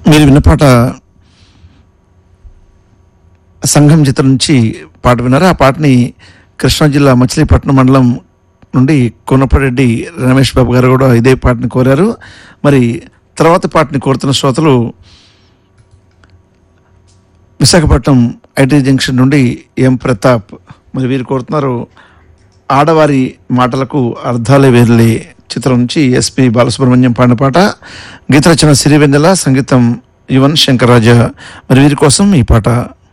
మీరు విన్న పాట సంఘం చిత్రం నుంచి పాట విన్నారు ఆ పాటని కృష్ణా జిల్లా మచిలీపట్నం మండలం నుండి కొనపరెడ్డి రమేష్ బాబు గారు కూడా ఇదే పాటని కోరారు మరి తర్వాత పాటని కోరుతున్న శ్రోతలు విశాఖపట్నం ఐటీ జంక్షన్ నుండి ఎం ప్రతాప్ మరి వీరు కోరుతున్నారు ఆడవారి మాటలకు అర్థాలే వేర్లే చిత్రం నుంచి ఎస్పి బాలసుబ్రహ్మణ్యం పాడిన పాట గీత రచన సిరివెన్నెల సంగీతం యువన్ శంకర్ రాజా మరి వీరి కోసం ఈ పాట